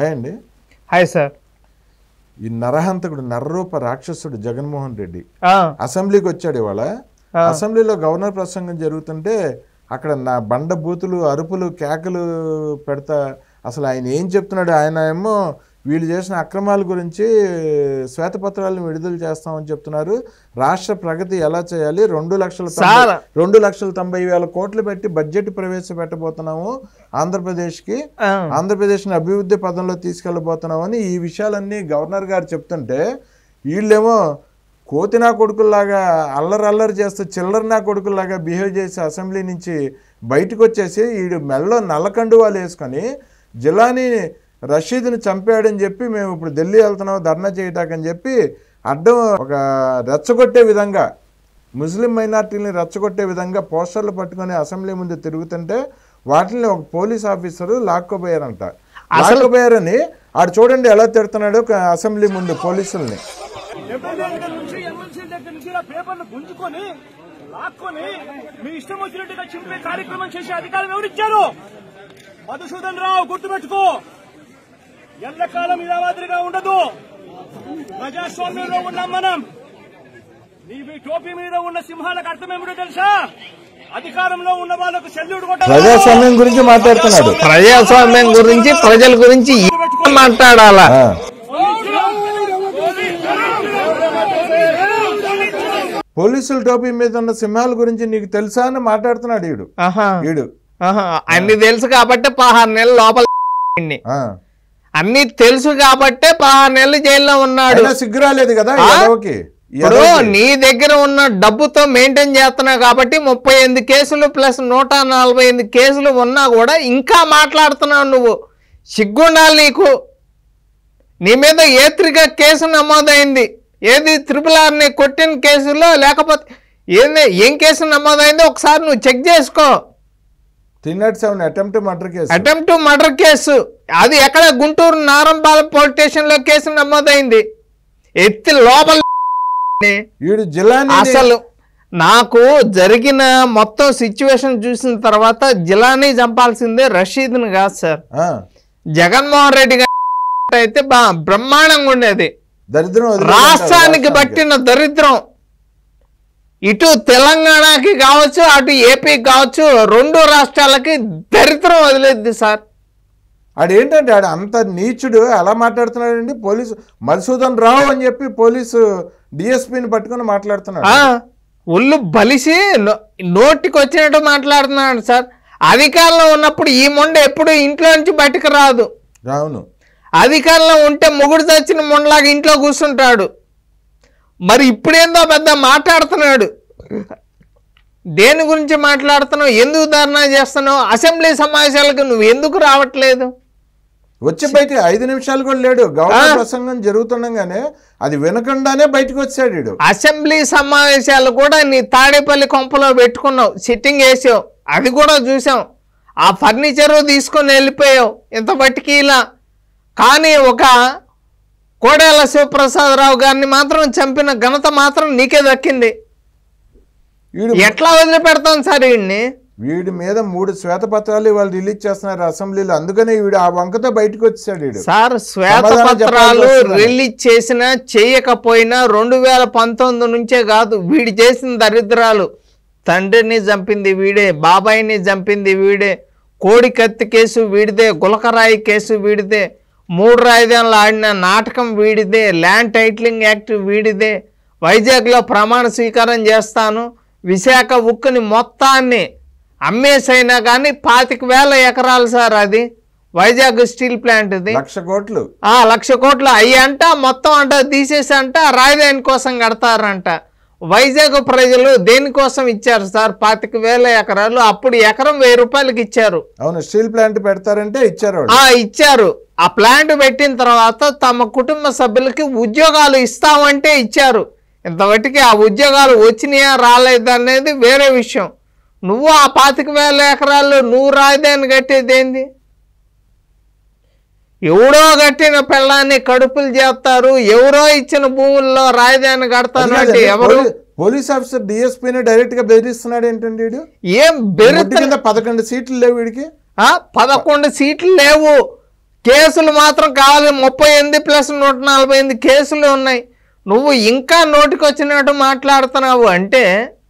Hi అండి hi sir ఈ నరహంతకుడు నర్రూప రాక్షసుడు జగన్మోహన్ రెడ్డి ఆ, అసెంబ్లీకి వచ్చాడు ఇవాళ అసెంబ్లీలో గవర్నర్ ప్రసంగం జరుగుతుంటే అక్కడ నా బండ బూతులు అరుపులు కేకలు పెడతా అసలు ఆయన ఏం చెప్తున్నాడు ఆయన ఏమో వీళ్ళు చేసిన అక్రమాల గురించి శ్వేతపత్రాలను విడుదల చేస్తామని చెప్తున్నారు రాష్ట్ర ప్రగతి ఎలా చేయాలి రెండు లక్షల తొంభై- సార్. రెండు లక్షల తొంభై వేల కోట్లు పెట్టి బడ్జెట్ ప్రవేశపెట్టబోతున్నాము ఆంధ్రప్రదేశ్కి ఆ, ఆంధ్రప్రదేశ్ని అభివృద్ధి పదంలో తీసుకెళ్ళబోతున్నామని ఈ విషయాలన్నీ గవర్నర్ గారు చెప్తుంటే వీళ్ళేమో కోతి నా కొడుకుల్లాగా అల్లరి అల్లరి చేస్తూ చిల్లర నా కొడుకుల్లాగా బిహేవ్ చేసి అసెంబ్లీ నుంచి బయటకు వచ్చేసి వీడు మెల్లో నల్లకండువాలు వేసుకొని జిలాని రషీద్ని చంపాడని చెప్పి మేము ఇప్పుడు ఢిల్లీ వెళ్తున్నాం ధర్నా చేయటాకని చెప్పి అడ్డం ఒక రెచ్చగొట్టే విధంగా ముస్లిం మైనార్టీని రెచ్చగొట్టే విధంగా పోస్టర్లు పట్టుకొని అసెంబ్లీ ముందు తిరుగుతుంటే వాటిని ఒక పోలీస్ ఆఫీసరు లాక్కోపోయారంట లాక్కోపోయారని ఆడు చూడండి ఎలా తిడుతున్నాడు ఒక అసెంబ్లీ ముందు పోలీసుల్ని ఎమ్మెల్యే దగ్గర నుంచి ఎమ్మెల్సీ దగ్గర నుంచి ఇలా పేపర్లు గుంజుకొని లాక్కొని మీ ఇష్టం వచ్చినట్టుగా చింపే కార్యక్రమం చేసే అధికారం ఎవరిచ్చారు మధుసూదన్ రావు గుర్తుపెట్టుకో ఎల్లకాలం ఇలా మాదిరిగా ఉండదు ప్రజాస్వామ్యంలో ఉన్నాం మనం నీవి టోపీ మీద ఉన్న సింహాలకు అర్థం ఏమిటో తెలుసా అధికారంలో ఉన్న వాళ్ళకు సెల్యూట్ కొట్టాలి ప్రజాస్వామ్యం గురించి మాట్లాడుతున్నాడు ప్రజాస్వామ్యం గురించి ప్రజల గురించి ఏం మాట్లాడాలా ఆ. పోలీసుల టోపీ మీద ఉన్న సింహాల గురించి నీకు తెలుసా అని మాట్లాడుతున్నాడు వీడు ఆహా, వీడు ఆహా. అన్ని తెలుసు కాబట్టి పదహారు నెలలు లోపల పెట్టింది. ఆ. అన్ని తెలుసు కాబట్టే పదహారు నెలలు జైల్లో ఉన్నాడు అయినా సిగ్గు రాలేదు కదా ఈ ఆ? ఎదవకి. ఈ ఇప్పుడు ఎదవకి. నీ దగ్గర ఉన్న డబ్బుతో మెయింటైన్ చేస్తున్నావు కాబట్టి ముప్పై ఎనిమిది కేసులు ప్లస్ నూట నలభై ఎనిమిది కేసులు ఉన్నా కూడా ఇంకా మాట్లాడుతున్నావు నువ్వు సిగ్గుండాలి నీకు నీ మీద ఏత్రిగా కేసు నమోదైంది ఏది త్రిపుల్ ఆర్ని కొట్టిన కేసులో లేకపోతే ఏంది ఏం కేసు నమోదైందో ఒకసారి నువ్వు చెక్ చేసుకో three not seven attempt murder case attempt murder case అది ఎక్కడ గుంటూరు నారంపాలెం పోలీస్ స్టేషన్లో కేసు నమోదైంది ఎత్తి లోపల వీడు జిల్లాని అసలు నాకు జరిగిన మొత్తం సిచ్యువేషన్ చూసిన తర్వాత జిలానీ చంపాల్సిందే రషీద్ని కాదు సార్ ఆ, జగన్మోహన్ రెడ్డి గారు అయితే బా బ్రహ్మాండంగా ఉండేది దరిద్రం వదిలేయండి రాష్ట్రానికి అంటారు, పట్టిన దరిద్రం ఇటు తెలంగాణకి కావచ్చు అటు ఏపీకి కావచ్చు రెండు రాష్ట్రాలకి దరిద్రం వదిలేద్ది సార్ ఆడు ఏంటంటే ఆడు అంత నీచుడు ఎలా మాట్లాడుతున్నాడండి పోలీసు మధుసూదన్ రావు అని చెప్పి పోలీసు డిఎస్పీని పట్టుకొని మాట్లాడుతున్నాడు ఆ, ఒళ్ళు బలిసి నో- నోటికి వచ్చినట్టు మాట్లాడుతున్నాడు సార్ అధికారంలో ఉన్నప్పుడు ఈ మొండ ఎప్పుడు ఇంట్లో నుంచి బయటకు రాదు అవును అధికారంలో ఉంటే మొగుడు చచ్చిన మొండలాగా ఇంట్లో కూర్చుంటాడు మరి ఇప్పుడేందో పెద్ద మాట్లాడుతున్నాడు దేని గురించి మాట్లాడుతున్నావు ఎందుకు ధర్నా చేస్తున్నావు అసెంబ్లీ సమావేశాలకు నువ్వు ఎందుకు రావట్లేదు వచ్చి బయట ఐదు నిమిషాలు కూడా లేడు గవర్నర్ ప్రసంగం జరుగుతుండగానే అది వినకుండానే బయటకు వచ్చాడు వీడు అసెంబ్లీ సమావేశాలు కూడా నీ తాడేపల్లి కొంపలో పెట్టుకున్నావు సిట్టింగ్ వేసావు అది కూడా చూసాం ఆ ఫర్నిచరు తీసుకొని వెళ్ళిపోయావు ఇంత బట్టికి ఇలా కానీ ఒక కోడేల శివప్రసాదరావు గారిని మాత్రం చంపిన ఘనత మాత్రం నీకే దక్కింది వీడు ఎట్లా వదిలిపెడతాం సార్ వీడిని వీడి మీద మూడు శ్వేతపత్రాలు వాళ్ళు రిలీజ్ చేస్తున్నారు అసెంబ్లీలో అందుకనే వీడు ఆ వంకతో బయటకు వచ్చాడు వీడు సార్ సమాధానం శ్వేతపత్రాలు చెప్పాల్సి వస్తుందని. రిలీజ్ చేసినా చేయకపోయినా రెండు వేల పంతొమ్మిది నుంచే కాదు వీడు చేసిన దరిద్రాలు తండ్రిని చంపింది వీడే బాబాయిని చంపింది వీడే కోడి కత్తి కేసు వీడిదే గులకరాయి కేసు వీడిదే మూడు రాజధానులు ఆడిన నాటకం వీడిదే ల్యాండ్ టైటిలింగ్ యాక్ట్ వీడిదే వైజాగ్లో ప్రమాణ స్వీకారం చేస్తాను విశాఖ ఉక్కుని మొత్తాన్ని అమ్మేసైనా కానీ పాతిక వేల ఎకరాలు సార్ అది వైజాగ్ స్టీల్ ప్లాంట్ది లక్ష కోట్లు ఆ లక్ష కోట్లు అయ్యి అంట మొత్తం అంట తీసేసి అంట రాజధాని కోసం కడతారంట వైజాగ్ ప్రజలు దేనికోసం ఇచ్చారు సార్ పాతిక వేల ఎకరాలు అప్పుడు ఎకరం వెయ్యి రూపాయలకి ఇచ్చారు అవును స్టీల్ ప్లాంట్ పెడతారంటే ఇచ్చారు వాళ్ళు ఆ ఇచ్చారు ఆ ప్లాంట్ పెట్టిన తర్వాత తమ కుటుంబ సభ్యులకి ఉద్యోగాలు ఇస్తామంటే ఇచ్చారు ఇంతవరకు ఆ ఉద్యోగాలు వచ్చినాయా రాలేదా అనేది వేరే విషయం నువ్వు ఆ పాతిక వేల ఎకరాలు నువ్వు రాజధాని కట్టేది ఏంది ఎవడో కట్టిన పెళ్ళాన్ని కడుపులు చేస్తారు ఎవరో ఇచ్చిన భూముల్లో రాజధాని కడతాను అంటే ఎవరు పోలీ- పోలీస్ ఆఫీసర్ డిఎస్పీని డైరెక్ట్ గా బెదిరిస్తున్నాడు ఏంటండి వీడు ఏం ముట్టి బెరుత కింద పదకొండు సీట్లు లేవు వీడికి ఆ, పదకొండు సీట్లు లేవు కేసులు మాత్రం కావాలి ముప్పై ఎనిమిది ప్లస్ నూట నలభై ఎనిమిది కేసులు ఉన్నాయి నువ్వు ఇంకా నోటికి వచ్చినట్టు మాట్లాడుతున్నావు అంటే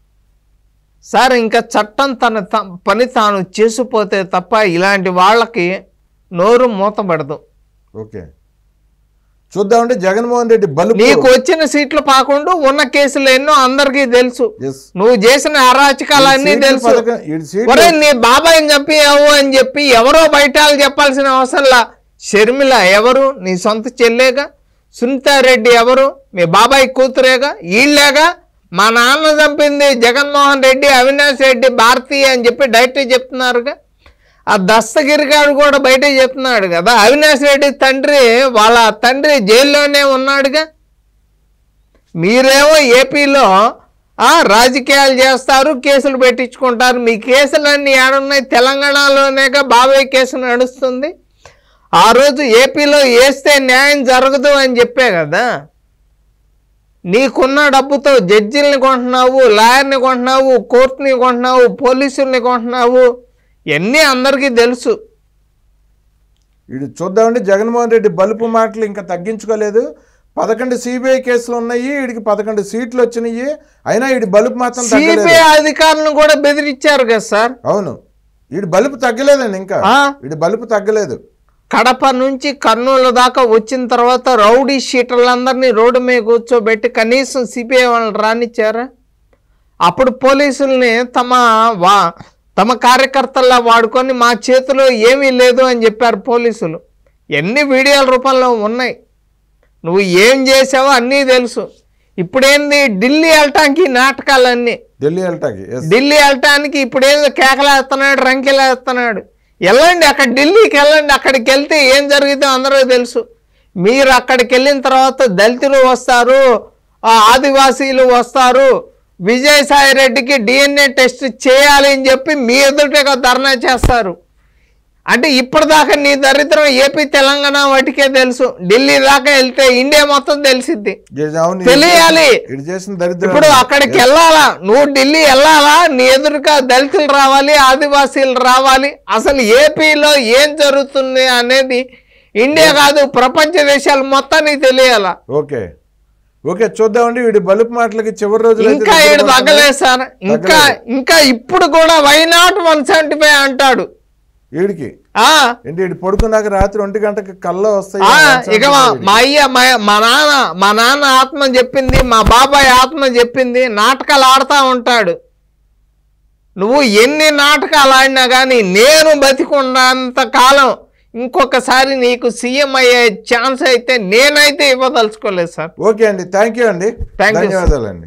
సార్ ఇంకా చట్టం తన త- పని తాను చేసిపోతే తప్ప ఇలాంటి వాళ్ళకి నోరు మూతపడదు ఓకే చూద్దామంటే జగన్మోహన్ రెడ్డి బలుపు నీకు వచ్చిన సీట్లు పాకుండా ఉన్న కేసులు ఎన్నో అందరికీ తెలుసు Yes. నువ్వు చేసిన అరాచకాలన్నీ ఈ సీట్లు తెలుసు పథకం- ఈ సీట్లు- ఒరే నీ బాబాయ్ని చంపావు అని చెప్పి ఎవరో బయటాలు చెప్పాల్సిన అవసరంలా షర్మిల ఎవరు నీ సొంత చెల్లేగా సునీతారెడ్డి ఎవరు మీ బాబాయ్ కూతురేగా వీళ్ళేగా మా నాన్న చంపింది జగన్మోహన్ రెడ్డి అవినాష్ రెడ్డి భారతి అని చెప్పి డైరెక్ట్ చెప్తున్నారుగా ఆ దస్తగిరి గారు కూడా బయట చెప్తున్నాడు కదా అవినాష్ రెడ్డి తండ్రి వాళ్ళ తండ్రి జైల్లోనే ఉన్నాడుగా మీరేమో ఏపీలో ఆ, రాజకీయాలు చేస్తారు కేసులు పెట్టించుకుంటారు మీ కేసులన్నీ ఏడున్నాయి తెలంగాణలోనేగా బాబాయ్ కేసు నడుస్తుంది ఆ రోజు ఏపీలో వేస్తే న్యాయం జరగదు అని చెప్పే కదా నీకున్న డబ్బుతో జడ్జిల్ని కొంటున్నావు లాయర్ని కొంటున్నావు కోర్టుని కొంటున్నావు పోలీసుల్ని కొంటున్నావు ఇవన్నీ అందరికీ తెలుసు వీడు చూద్దామంటే జగన్మోహన్ రెడ్డి బలుపు మాటలు ఇంకా తగ్గించుకోలేదు పదకొండు సిబిఐ కేసులు ఉన్నాయి వీడికి పదకొండు సీట్లు వచ్చినాయి అయినా వీడి బలుపు మాత్రం తగ్గలేదు సిబిఐ అధికారులను కూడా బెదిరించారు కదా సార్ అవును వీడి బలుపు తగ్గలేదండి ఇంకా ఆ? వీడి బలుపు తగ్గలేదు కడప నుంచి కర్నూలు దాకా వచ్చిన తర్వాత రౌడీ షీటర్లందరినీ రోడ్డు మీద కూర్చోబెట్టి కనీసం సిపిఐ వాళ్ళని రానిచ్చారా అప్పుడు పోలీసుల్ని తమ వా తమ కార్యకర్తల్లా వాడుకొని మా చేతిలో ఏమీ లేదు అని చెప్పారు పోలీసులు ఎన్ని వీడియోల రూపంలో ఉన్నాయి నువ్వు ఏం చేసావో అన్నీ తెలుసు ఇప్పుడేంది ఢిల్లీ వెళ్ళటానికి ఈ నాటకాలన్నీ ఢిల్లీ వెళ్ళటానికి ఎస్ ఢిల్లీ వెళ్ళటానికి ఇప్పుడు ఏదో కేకలేస్తున్నాడు రంకెలేస్తున్నాడు వెళ్ళండి అక్కడ ఢిల్లీకి వెళ్ళండి అక్కడికి వెళ్తే ఏం జరిగితే అందరూ తెలుసు మీరు అక్కడికి వెళ్ళిన తర్వాత దళితులు వస్తారు ఆ ఆదివాసీలు వస్తారు విజయసాయి రెడ్డికి డిఎన్ఏ టెస్ట్ చేయాలి అని చెప్పి మీ ఎదుటే ధర్నా చేస్తారు అంటే ఇప్పటిదాకా నీ దరిద్రం ఏపీ తెలంగాణ వాటికే తెలుసు ఢిల్లీ దాకా వెళ్తే ఇండియా మొత్తం తెలిసిద్ది ఇది అవును, తెలియాలి. ఇది చేసిన దరిద్రం ఇప్పుడు అక్కడికి వెళ్ళాలా నువ్వు ఢిల్లీ వెళ్ళాలా నీ ఎదురుగా దళితులు రావాలి ఆదివాసీలు రావాలి అసలు ఏపీలో ఏం జరుగుతుంది అనేది ఇండియా కాదు ప్రపంచ దేశాలు మొత్తానికి తెలియాలా ఓకే ఓకే చూద్దామండి వీడి బలుపు మాటలకి చివరి రోజులు అయితే ఇంకా దగ్గర ఏడు పడుతున్నాయి. తగ్గలేదు సార్ ఇంకా ఇంకా ఇప్పుడు కూడా why not one seventy five అంటాడు వీడికి ఆ ఏంటి వీడు పడుకున్నాక రాత్రి ఒంటి గంటకి కళ్ళ వస్తాయి ఆ, అని ఇక మా- వీడికి. మా అయ్య మా మా నాన్న మా నాన్న ఆత్మ చెప్పింది మా బాబాయ్ ఆత్మ చెప్పింది నాటకాలు ఆడుతూ ఉంటాడు నువ్వు ఎన్ని నాటకాలు ఆడినా కానీ నేను బతికున్నంత కాలం ఇంకొకసారి నీకు సీఎం అయ్యే ఛాన్స్ అయితే నేనైతే ఇవ్వదలుచుకోలేదు సార్ ఓకే అండి థ్యాంక్ యూ అండి Thank you, sir. ధన్యవాదాలండి